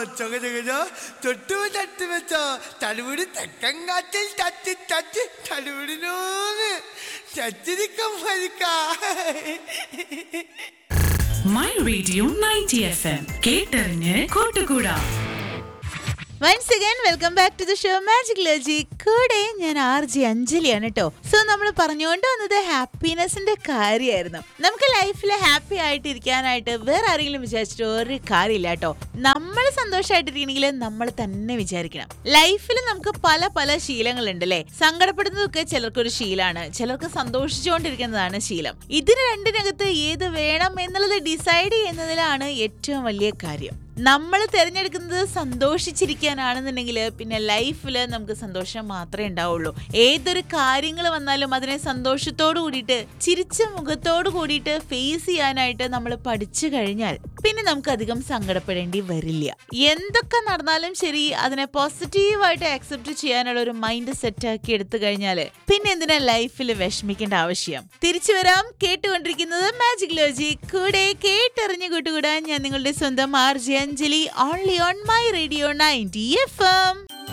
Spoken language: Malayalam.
ചകചകജ തൊട്ടു തട്ട് വെച്ച തലമുടി തെക്കൻ കാറ്റിൽ തട്ടി തട്ടി തലമുടിനോന്ന് ചച്ചിരിക്കം ഫലിക്ക my radio ninety F M കേട്ടറിഞ്ഞ് കൂട്ടുകൂടാ once again welcome back to the show magic logy കൂടെ ഞാൻ ആർ ജി അഞ്ജലിയാണ് കേട്ടോ സോ നമ്മൾ പറഞ്ഞുകൊണ്ട് വന്നത് ഹാപ്പിനെസിന്റെ കാര്യമായിരുന്നു നമുക്ക് ലൈഫിൽ ഹാപ്പി ആയിട്ടിരിക്കാനായിട്ട് വേറെ ആരെങ്കിലും വിചാരിച്ചിട്ട് ഒരു കാര്യമില്ല കേട്ടോ നമ്മൾ സന്തോഷമായിട്ടിരിക്കണമെങ്കിൽ നമ്മൾ തന്നെ വിചാരിക്കണം ലൈഫിൽ നമുക്ക് പല പല ശീലങ്ങളുണ്ട് അല്ലേ സങ്കടപ്പെടുന്നതൊക്കെ ചിലർക്കൊരു ശീലമാണ് ചിലർക്ക് സന്തോഷിച്ചുകൊണ്ടിരിക്കുന്നതാണ് ശീലം ഇതിന് രണ്ടിനകത്ത് ഏത് വേണം എന്നുള്ളത് ഡിസൈഡ് ചെയ്യുന്നതിലാണ് ഏറ്റവും വലിയ കാര്യം നമ്മൾ തിരഞ്ഞെടുക്കുന്നത് സന്തോഷിച്ചിരിക്കാനാണെന്നുണ്ടെങ്കിൽ പിന്നെ ലൈഫിൽ നമുക്ക് സന്തോഷം മാത്രമേ ഉണ്ടാവുള്ളൂ ഏതൊരു കാര്യങ്ങൾ വന്നാലും അതിനെ സന്തോഷത്തോട് കൂടിയിട്ട് ചിരിച്ച മുഖത്തോട് കൂടിയിട്ട് ഫേസ് ചെയ്യാനായിട്ട് നമ്മൾ പഠിച്ചു കഴിഞ്ഞാൽ പിന്നെ നമുക്ക് അധികം സങ്കടപ്പെടേണ്ടി വരില്ല എന്തൊക്കെ നടന്നാലും ശരി അതിനെ പോസിറ്റീവായിട്ട് ആക്സെപ്റ്റ് ചെയ്യാനുള്ള ഒരു മൈൻഡ് സെറ്റ് ആക്കി എടുത്തു കഴിഞ്ഞാൽ പിന്നെ എന്തിനാ ലൈഫിൽ വിഷമിക്കേണ്ട ആവശ്യം തിരിച്ചു വരാം കേട്ടുകൊണ്ടിരിക്കുന്നത് മാജിക് ലോജി കൂടെ കേട്ടറിഞ്ഞു കൂട്ടുകൂടാൻ ഞാൻ നിങ്ങളുടെ സ്വന്തം R J Anjali only on my radio ninety F M